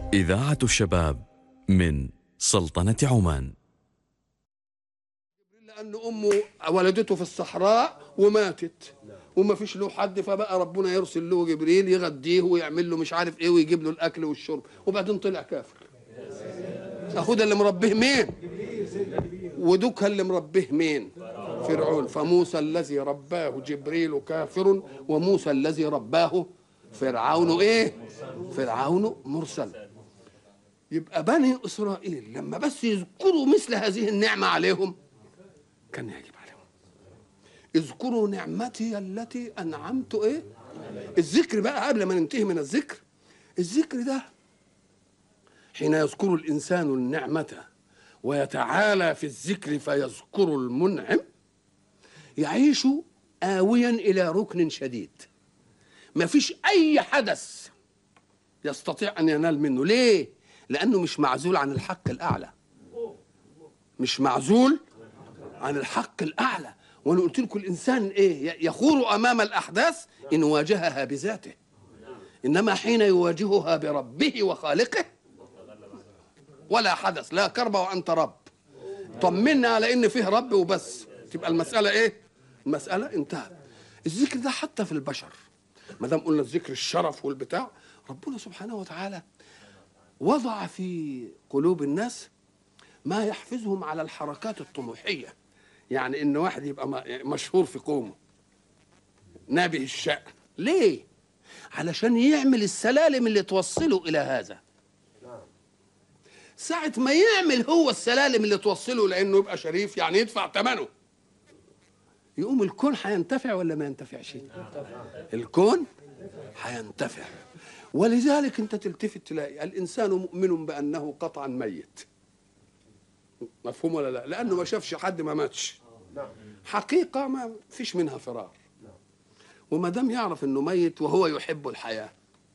إذاعة الشباب من سلطنة عمان لأن أمه ولدته في الصحراء وماتت وما فيش له حد فبقى ربنا يرسل له جبريل يغديه ويعمل له مش عارف ايه ويجيب له الاكل والشرب وبعدين طلع كافر اخوه ده اللي مربيه مين ودوكها اللي مربيه مين فرعون فموسى الذي رباه جبريل كافر وموسى الذي رباه فرعون ايه فرعون مرسل يبقى بني اسرائيل لما بس يذكروا مثل هذه النعمه عليهم كان يجب عليهم اذكروا نعمتي التي انعمت ايه الذكر بقى قبل ما ننتهي من الذكر الذكر ده حين يذكر الانسان النعمه ويتعالى في الذكر فيذكر المنعم يعيش آويا إلى ركن شديد ما فيش أي حدث يستطيع أن ينال منه ليه؟ لأنه مش معزول عن الحق الأعلى مش معزول عن الحق الأعلى وأنا قلت لكم الإنسان إيه يخور أمام الأحداث إن واجهها بذاته إنما حين يواجهها بربه وخالقه ولا حدث لا كرب وأنت رب طمنا على إن فيه رب وبس تبقى المسألة إيه؟ المسألة انتهت الذكر ده حتى في البشر ما دام قلنا الذكر الشرف والبتاع ربنا سبحانه وتعالى وضع في قلوب الناس ما يحفزهم على الحركات الطموحية يعني إن واحد يبقى م- مشهور في قومه نابه الشأن ليه؟ علشان يعمل السلالم اللي توصله إلى هذا ساعة ما يعمل هو السلالم اللي توصله لأنه يبقى شريف يعني يدفع ثمنه يقوم الكون هينتفع ولا ما ينتفعش الكون هينتفع ولذلك انت تلتفت تلاقي الانسان مؤمن بانه قطعا ميت مفهوم ولا لا لانه ما شافش حد ما ماتش حقيقه ما فيش منها فرار وما دام يعرف انه ميت وهو يحب الحياه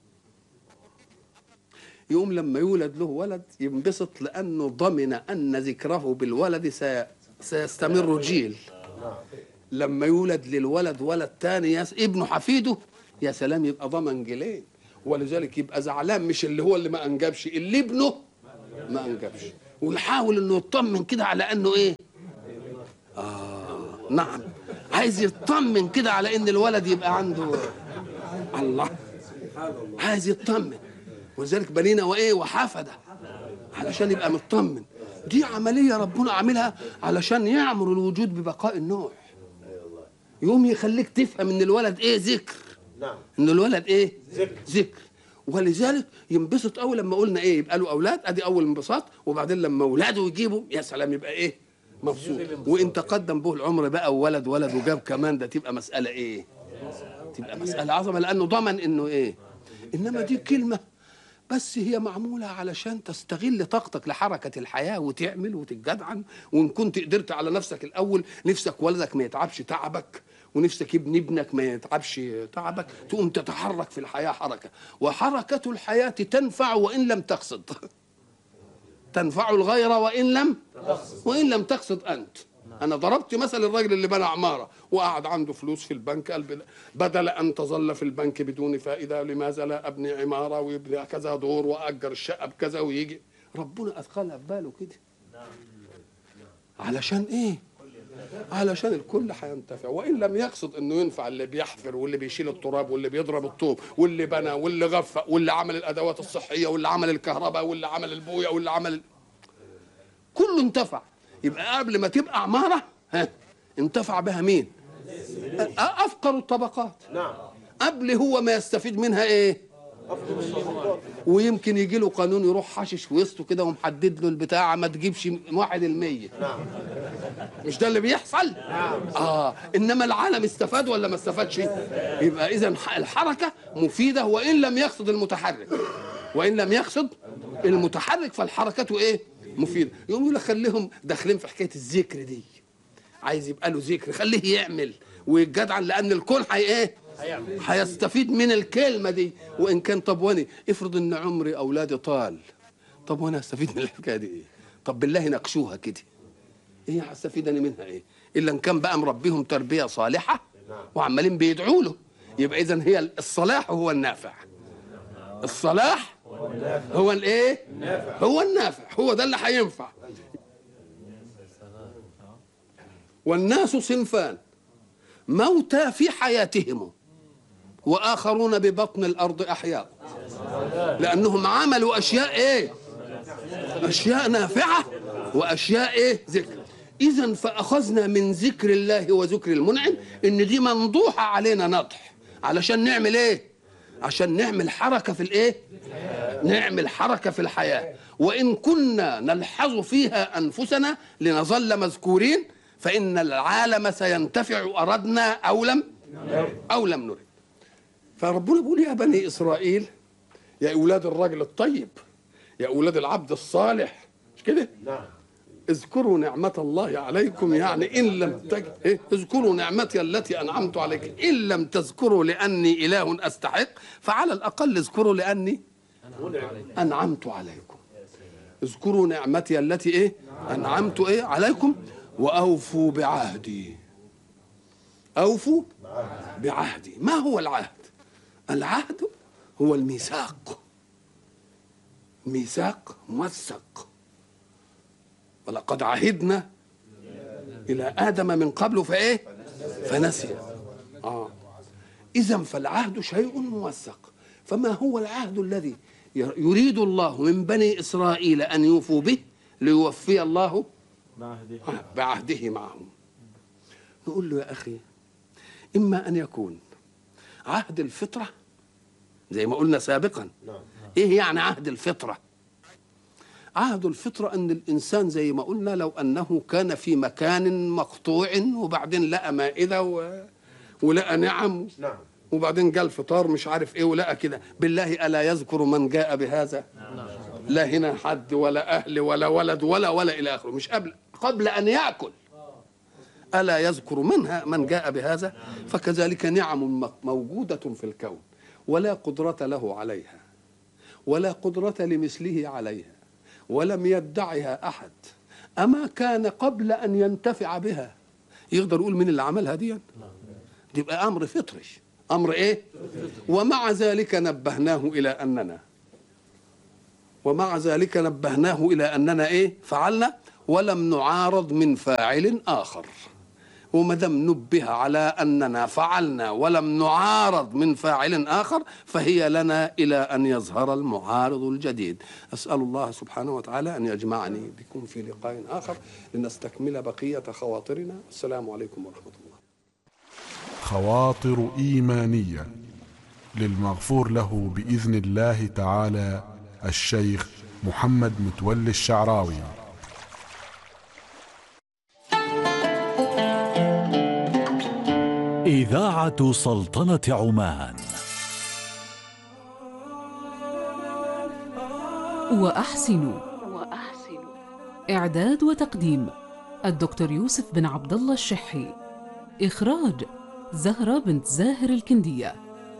يقوم لما يولد له ولد ينبسط لانه ضمن ان ذكره بالولد سي- سيستمر جيل لما يولد للولد ولد تاني يس... ابنه حفيده يا سلام يبقى ضمن جيلين ولذلك يبقى زعلان مش اللي هو اللي ما انجبش اللي ابنه ما انجبش ويحاول انه يطمن كده على انه ايه اه نعم عايز يطمن كده على ان الولد يبقى عنده الله عايز يطمن ولذلك بنينا وايه وحفده علشان يبقى مطمن دي عمليه ربنا عاملها علشان يعمر الوجود ببقاء النوع يقوم يخليك تفهم ان الولد ايه ذكر نعم ان الولد ايه ذكر. ذكر ولذلك ينبسط قوي لما قلنا ايه يبقى له اولاد ادي اول انبساط وبعدين لما اولاده يجيبوا يا سلام يبقى ايه مبسوط وان تقدم به العمر بقى وولد ولد وجاب كمان ده تبقى مساله ايه تبقى مساله عظمه لانه ضمن انه ايه انما دي كلمه بس هي معموله علشان تستغل طاقتك لحركه الحياه وتعمل وتتجدعن وان كنت قدرت على نفسك الاول نفسك ولدك ما يتعبش تعبك ونفسك ابن ابنك ما يتعبش تعبك تقوم تتحرك في الحياه حركه وحركه الحياه تنفع وان لم تقصد تنفع الغير وان لم وان لم تقصد انت انا ضربت مثل الراجل اللي بنى عماره وقعد عنده فلوس في البنك قال بلا- بدل ان تظل في البنك بدون فائده لماذا لا ابني عماره ويبني كذا دور واجر الشقه بكذا ويجي ربنا اثقلها في باله كده علشان ايه علشان الكل هينتفع وان لم يقصد انه ينفع اللي بيحفر واللي بيشيل التراب واللي بيضرب الطوب واللي بنى واللي غفق واللي عمل الادوات الصحيه واللي عمل الكهرباء واللي عمل البويه واللي عمل ال... كله انتفع يبقى قبل ما تبقى عماره ها انتفع بها مين أ- افقر الطبقات نعم قبل هو ما يستفيد منها ايه ويمكن يجي له قانون يروح حاشش في وسطه كده ومحدد له البتاع ما تجيبش واحد المية مش ده اللي بيحصل اه انما العالم استفاد ولا ما استفادش يبقى اذا الحركه مفيده وان لم يقصد المتحرك وان لم يقصد المتحرك فالحركه ايه مفيده يقوم يقول لك خليهم داخلين في حكايه الذكر دي عايز يبقى له ذكر خليه يعمل ويتجدعن لان الكون هي ايه هيستفيد من الكلمه دي وان كان طب وانا افرض ان عمري اولادي طال طب وانا هستفيد من الحكايه دي ايه طب بالله ناقشوها كده ايه هستفيد انا منها ايه الا ان كان بقى مربيهم تربيه صالحه وعمالين بيدعوا له يبقى اذا هي الصلاح هو النافع الصلاح هو الايه هو النافع هو ده اللي هينفع والناس صنفان موتى في حياتهم واخرون ببطن الارض احياء لانهم عملوا اشياء ايه اشياء نافعه واشياء ايه ذكر اذا فاخذنا من ذكر الله وذكر المنعم ان دي منضوحه علينا نضح علشان نعمل ايه عشان نعمل حركه في الايه نعمل حركه في الحياه وان كنا نلحظ فيها انفسنا لنظل مذكورين فان العالم سينتفع اردنا او لم او لم نرد فربنا بيقول يا بني اسرائيل يا اولاد الرجل الطيب يا اولاد العبد الصالح مش كده نعم اذكروا نعمة الله عليكم يعني إن لم تج... إيه؟ اذكروا نعمتي التي أنعمت عليكم إن لم تذكروا لأني إله أستحق فعلى الأقل اذكروا لأني أنعمت عليكم اذكروا نعمتي التي إيه أنعمت إيه عليكم وأوفوا بعهدي أوفوا بعهدي ما هو العهد العهد هو الميثاق ميثاق موثق ولقد عهدنا إلى آدم من قبل فإيه فنسي آه. إذا فالعهد شيء موثق فما هو العهد الذي يريد الله من بني إسرائيل أن يوفوا به ليوفي الله بعهده معهم نقول له يا أخي إما أن يكون عهد الفطرة زي ما قلنا سابقا إيه يعني عهد الفطرة عهد الفطرة أن الإنسان زي ما قلنا لو أنه كان في مكان مقطوع وبعدين لقى مائدة و... ولقى نعم نعم وبعدين جاء الفطار مش عارف ايه ولقى كده بالله الا يذكر من جاء بهذا لا هنا حد ولا اهل ولا ولد ولا ولا الى اخره مش قبل قبل ان ياكل الا يذكر منها من جاء بهذا فكذلك نعم م- موجوده في الكون ولا قدره له عليها ولا قدره لمثله عليها ولم يدعها احد اما كان قبل ان ينتفع بها يقدر يقول مين اللي عملها دي دي يبقى امر فطري امر ايه ومع ذلك نبهناه الى اننا ومع ذلك نبهناه الى اننا ايه فعلنا ولم نعارض من فاعل اخر وما دام نبه على اننا فعلنا ولم نعارض من فاعل اخر فهي لنا الى ان يظهر المعارض الجديد اسال الله سبحانه وتعالى ان يجمعني بكم في لقاء اخر لنستكمل بقيه خواطرنا السلام عليكم ورحمه الله خواطر إيمانية للمغفور له بإذن الله تعالى الشيخ محمد متولي الشعراوي إذاعة سلطنة عمان وأحسنوا إعداد وتقديم الدكتور يوسف بن عبد الله الشحي إخراج زهرة بنت زاهر الكندية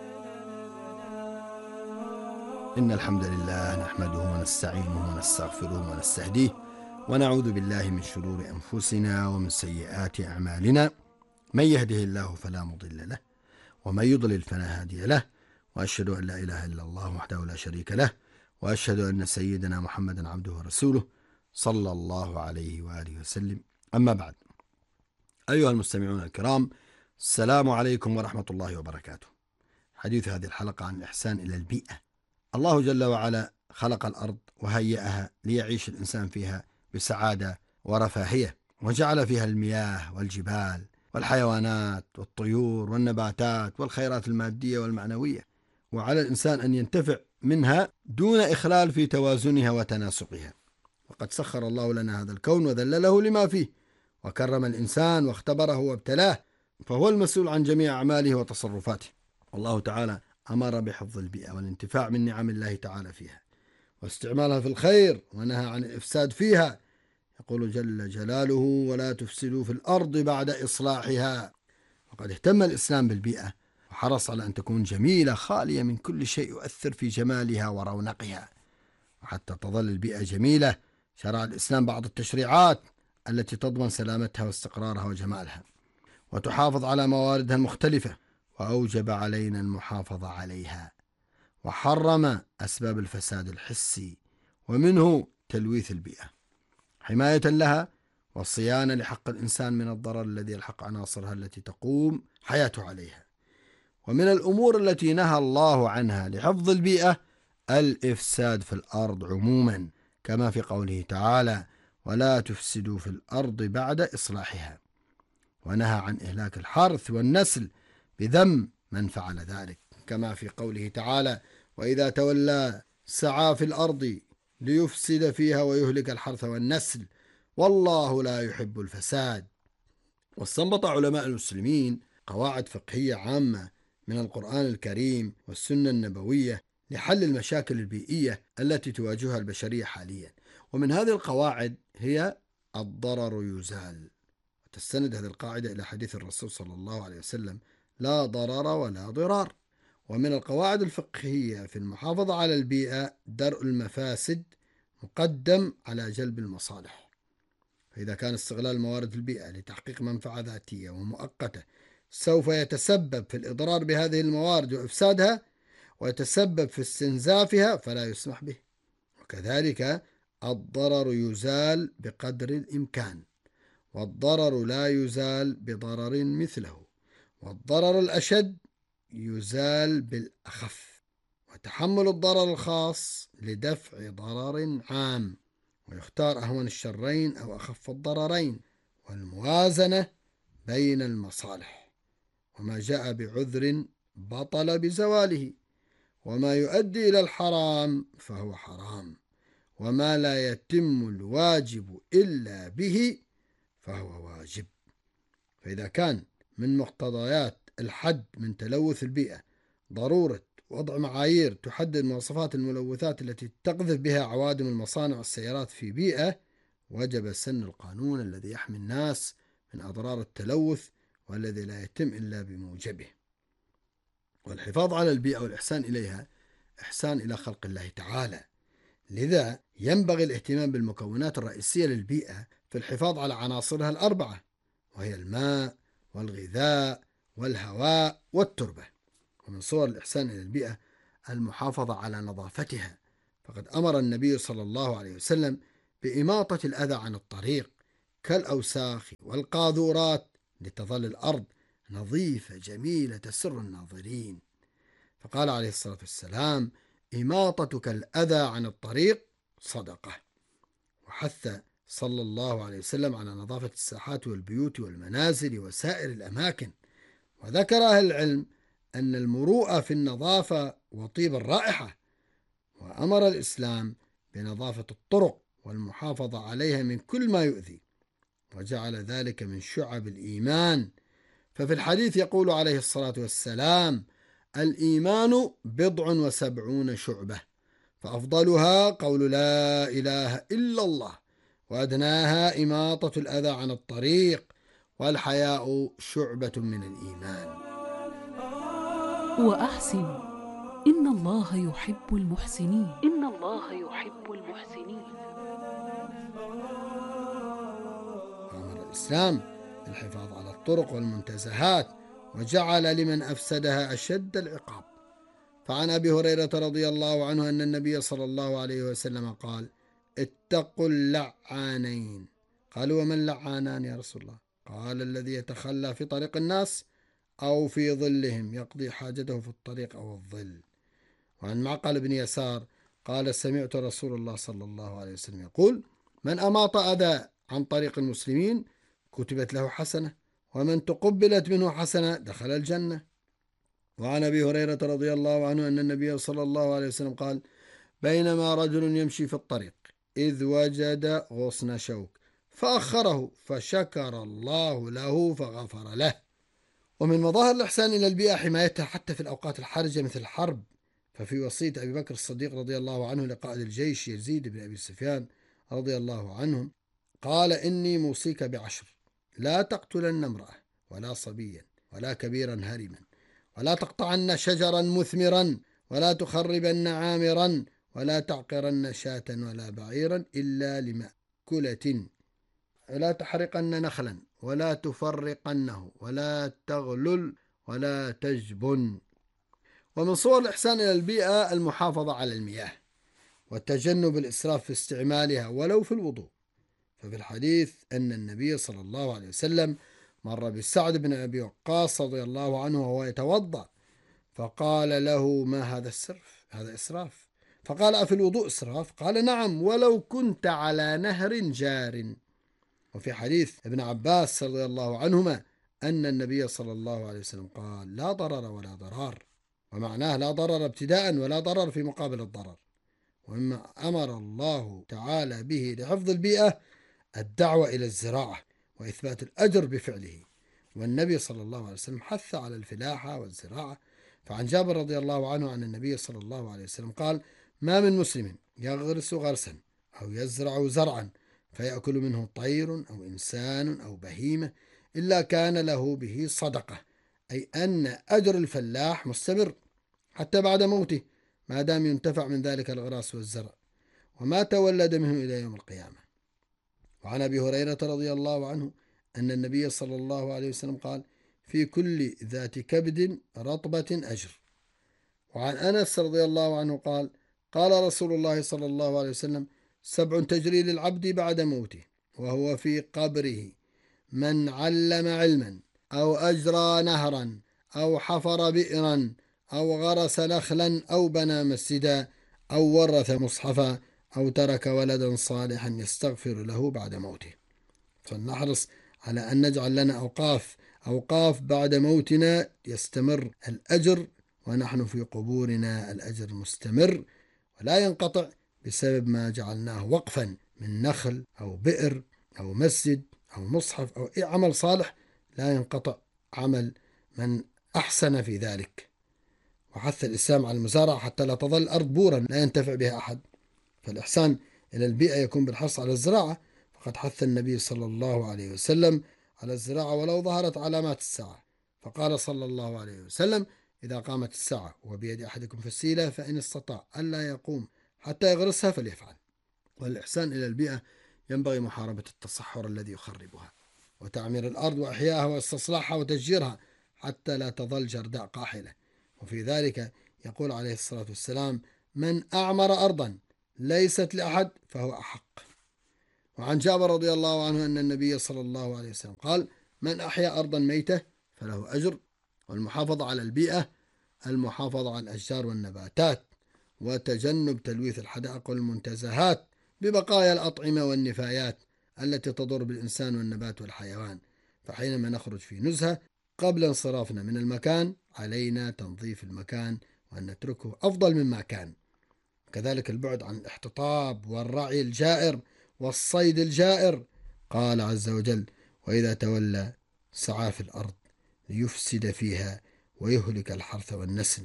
إن الحمد لله نحمده ونستعينه ونستغفره ونستهديه ونعوذ بالله من شرور أنفسنا ومن سيئات أعمالنا من يهده الله فلا مضل له ومن يضلل فلا هادي له وأشهد أن لا إله إلا الله وحده لا شريك له وأشهد أن سيدنا محمدا عبده ورسوله صلى الله عليه وآله وسلم أما بعد أيها المستمعون الكرام السلام عليكم ورحمة الله وبركاته حديث هذه الحلقة عن الإحسان إلى البيئة الله جل وعلا خلق الأرض وهيئها ليعيش الإنسان فيها بسعادة ورفاهية وجعل فيها المياه والجبال والحيوانات والطيور والنباتات والخيرات المادية والمعنوية وعلى الإنسان أن ينتفع منها دون إخلال في توازنها وتناسقها وقد سخر الله لنا هذا الكون وذلله لما فيه وكرم الإنسان واختبره وابتلاه فهو المسؤول عن جميع أعماله وتصرفاته والله تعالى أمر بحفظ البيئة والانتفاع من نعم الله تعالى فيها واستعمالها في الخير ونهى عن الإفساد فيها يقول جل جلاله ولا تفسدوا في الأرض بعد إصلاحها وقد اهتم الإسلام بالبيئة وحرص على أن تكون جميلة خالية من كل شيء يؤثر في جمالها ورونقها وحتى تظل البيئة جميلة شرع الإسلام بعض التشريعات التي تضمن سلامتها واستقرارها وجمالها وتحافظ على مواردها المختلفة وأوجب علينا المحافظة عليها وحرم أسباب الفساد الحسي ومنه تلويث البيئة حماية لها والصيانة لحق الإنسان من الضرر الذي يلحق عناصرها التي تقوم حياته عليها ومن الأمور التي نهى الله عنها لحفظ البيئة الإفساد في الأرض عموما كما في قوله تعالى ولا تفسدوا في الأرض بعد إصلاحها ونهى عن إهلاك الحرث والنسل بذم من فعل ذلك كما في قوله تعالى وإذا تولى سعى في الأرض ليفسد فيها ويهلك الحرث والنسل والله لا يحب الفساد واستنبط علماء المسلمين قواعد فقهية عامة من القرآن الكريم والسنة النبوية لحل المشاكل البيئية التي تواجهها البشرية حاليا ومن هذه القواعد هي الضرر يزال وتستند هذه القاعدة إلى حديث الرسول صلى الله عليه وسلم لا ضرر ولا ضرار ومن القواعد الفقهية في المحافظة على البيئة درء المفاسد مقدم على جلب المصالح فإذا كان استغلال موارد البيئة لتحقيق منفعة ذاتية ومؤقتة سوف يتسبب في الإضرار بهذه الموارد وإفسادها ويتسبب في استنزافها فلا يسمح به وكذلك الضرر يزال بقدر الإمكان والضرر لا يزال بضرر مثله والضرر الأشد يزال بالأخف وتحمل الضرر الخاص لدفع ضرر عام ويختار أهون الشرين أو أخف الضررين والموازنة بين المصالح وما جاء بعذر بطل بزواله وما يؤدي إلى الحرام فهو حرام وما لا يتم الواجب إلا به فهو واجب فإذا كان من مقتضيات الحد من تلوث البيئة ضرورة وضع معايير تحدد مواصفات الملوثات التي تقذف بها عوادم المصانع والسيارات في بيئة وجب سن القانون الذي يحمي الناس من أضرار التلوث والذي لا يتم إلا بموجبه والحفاظ على البيئة والإحسان إليها إحسان إلى خلق الله تعالى لذا ينبغي الاهتمام بالمكونات الرئيسية للبيئة في الحفاظ على عناصرها الأربعة وهي الماء والغذاء والهواء والتربة ومن صور الإحسان إلى البيئة المحافظة على نظافتها فقد أمر النبي صلى الله عليه وسلم بإماطة الأذى عن الطريق كالأوساخ والقاذورات لتظل الأرض نظيفة جميلة تسر الناظرين فقال عليه الصلاة والسلام إماطتك الأذى عن الطريق صدقة وحث صلى الله عليه وسلم على نظافة الساحات والبيوت والمنازل وسائر الأماكن وذكر أهل العلم أن المروءة في النظافة وطيب الرائحة وأمر الإسلام بنظافة الطرق والمحافظة عليها من كل ما يؤذي وجعل ذلك من شعب الإيمان ففي الحديث يقول عليه الصلاة والسلام الإيمان بضع وسبعون شعبة فأفضلها قول لا إله إلا الله وأدناها إماطة الأذى عن الطريق والحياء شعبة من الإيمان وأحسن إن الله يحب المحسنين إن الله يحب المحسنين أمر الإسلام بالحفاظ على الطرق والمنتزهات وجعل لمن أفسدها أشد العقاب فعن أبي هريرة رضي الله عنه أن النبي صلى الله عليه وسلم قال اتقوا اللعانين قالوا ومن لعانان يا رسول الله قال الذي يتخلى في طريق الناس أو في ظلهم يقضي حاجته في الطريق أو الظل وعن معقل بن يسار قال سمعت رسول الله صلى الله عليه وسلم يقول من أماط أذى عن طريق المسلمين كتبت له حسنة ومن تقبلت منه حسنة دخل الجنة وعن أبي هريرة رضي الله عنه أن النبي صلى الله عليه وسلم قال بينما رجل يمشي في الطريق إذ وجد غصن شوك فأخره فشكر الله له فغفر له ومن مظاهر الإحسان إلى البيئة حمايتها حتى في الأوقات الحرجة مثل الحرب ففي وصية أبي بكر الصديق رضي الله عنه لقائد الجيش يزيد بن أبي سفيان رضي الله عنهم قال إني موصيك بعشر لا تقتلن امرأة ولا صبيا ولا كبيرا هرما ولا تقطعن شجرا مثمرا ولا تخربن عامرا ولا تعقرن شاة ولا بعيرا إلا لمأكلة ولا تحرقن نخلا ولا تفرقنه ولا تغلل ولا تجبن ومن صور الإحسان إلى البيئة المحافظة على المياه وتجنب الإسراف في استعمالها ولو في الوضوء ففي الحديث أن النبي صلى الله عليه وسلم مر بسعد بن أبي وقاص رضي الله عنه وهو يتوضأ فقال له ما هذا السرف هذا إسراف فقال أفي الوضوء إسراف قال نعم ولو كنت على نهر جار وفي حديث ابن عباس رضي الله عنهما أن النبي صلى الله عليه وسلم قال لا ضرر ولا ضرار ومعناه لا ضرر ابتداء ولا ضرر في مقابل الضرر ومما أمر الله تعالى به لحفظ البيئة الدعوة إلى الزراعة وإثبات الأجر بفعله والنبي صلى الله عليه وسلم حث على الفلاحة والزراعة فعن جابر رضي الله عنه عن النبي صلى الله عليه وسلم قال ما من مسلم يغرس غرسا أو يزرع زرعا فيأكل منه طير أو إنسان أو بهيمة إلا كان له به صدقة أي أن أجر الفلاح مستمر حتى بعد موته ما دام ينتفع من ذلك الغراس والزرع وما تولد منه إلى يوم القيامة وعن أبي هريرة رضي الله عنه أن النبي صلى الله عليه وسلم قال في كل ذات كبد رطبة أجر وعن أنس رضي الله عنه قال قال رسول الله صلى الله عليه وسلم سبع تجري للعبد بعد موته وهو في قبره من علم علما أو أجرى نهرا أو حفر بئرا أو غرس نخلا أو بنى مسجدا أو ورث مصحفا أو ترك ولدا صالحا يستغفر له بعد موته فلنحرص على أن نجعل لنا أوقاف أوقاف بعد موتنا يستمر الأجر ونحن في قبورنا الأجر مستمر ولا ينقطع بسبب ما جعلناه وقفا من نخل أو بئر أو مسجد أو مصحف أو أي عمل صالح لا ينقطع عمل من أحسن في ذلك وحث الإسلام على المزارعة حتى لا تظل الأرض بورا لا ينتفع بها أحد فالإحسان إلى البيئة يكون بالحرص على الزراعة فقد حث النبي صلى الله عليه وسلم على الزراعة ولو ظهرت علامات الساعة فقال صلى الله عليه وسلم إذا قامت الساعة وبيد أحدكم فسيلة فإن استطاع ألا يقوم حتى يغرسها فليفعل والإحسان إلى البيئة ينبغي محاربة التصحر الذي يخربها وتعمير الأرض وإحيائها واستصلاحها وتشجيرها حتى لا تظل جرداء قاحلة وفي ذلك يقول عليه الصلاة والسلام من أعمر أرضا ليست لأحد فهو أحق وعن جابر رضي الله عنه أن النبي صلى الله عليه وسلم قال من أحيا أرضا ميتة فله أجر والمحافظة على البيئة المحافظة على الأشجار والنباتات وتجنب تلويث الحدائق والمنتزهات ببقايا الأطعمة والنفايات التي تضر بالإنسان والنبات والحيوان فحينما نخرج في نزهة قبل انصرافنا من المكان علينا تنظيف المكان وأن نتركه أفضل مما كان كذلك البعد عن الاحتطاب والرعي الجائر والصيد الجائر قال عز وجل وإذا تولى سعى في الأرض ليفسد فيها ويهلك الحرث والنسل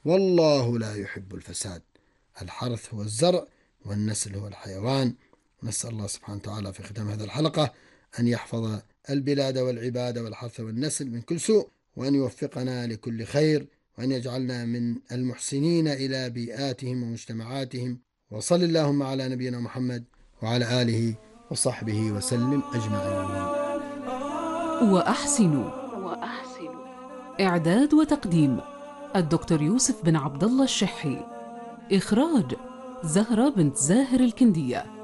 والله لا يحب الفساد الحرث هو الزرع والنسل هو الحيوان نسأل الله سبحانه وتعالى في ختام هذه الحلقة أن يحفظ البلاد والعباد والحرث والنسل من كل سوء وأن يوفقنا لكل خير وأن يجعلنا من المحسنين إلى بيئاتهم ومجتمعاتهم وصل اللهم على نبينا محمد وعلى آله وصحبه وسلم أجمعين وأحسنوا إعداد وتقديم الدكتور يوسف بن عبد الله الشحي إخراج زهرة بنت زاهر الكندية